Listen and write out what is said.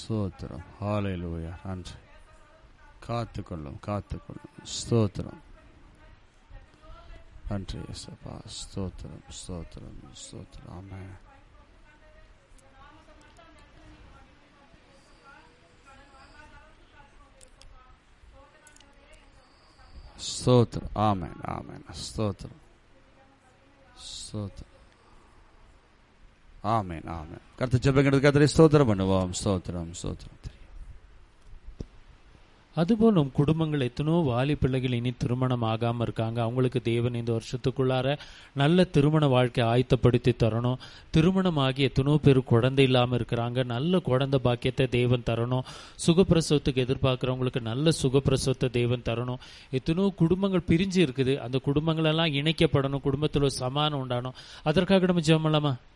ஸ்தோத்திரம் ஹalleluya நன்றி காத்துக்கொள்ளும் காத்துக்கொள்ளும் ஸ்தோத்திரம் நன்றி இயேசுப்பா ஸ்தோத்திரம் ஸ்தோத்திரம் ஸ்தோத்திரம் ஆமென் ஸ்தோத்திரம் ஆமென் ஆமென் ஸ்தோத்திரம் ஸ்தோத்திரம் ஆமென் ஆமென் கருத்து ஜெபங்கிறது கத்திரை ஸ்தோத்திரம் பண்ணுவோம் ஸ்தோத்திரம் ஸ்தோத்திரம் அதுபோல் நம் குடும்பங்கள் எத்தனோ வாலி பிள்ளைகள் இனி திருமணம் ஆகாம இருக்காங்க அவங்களுக்கு தேவன் இந்த வருஷத்துக்குள்ளார நல்ல திருமண வாழ்க்கை ஆயத்தப்படுத்தி தரணும் திருமணம் ஆகி எத்தனோ பேர் குழந்தை இல்லாம இருக்கிறாங்க நல்ல குழந்தை பாக்கியத்தை தேவன் தரணும் சுகப்பிரசவத்துக்கு எதிர்பார்க்கிறவங்களுக்கு நல்ல சுகப்பிரசவத்தை தேவன் தரணும் எத்தனோ குடும்பங்கள் பிரிஞ்சு இருக்குது அந்த குடும்பங்கள் எல்லாம் இணைக்கப்படணும் குடும்பத்தில் ஒரு சமானம் உண்டாகணும் அதற்காக நம்ம ஜெபம் பண்ணலாமா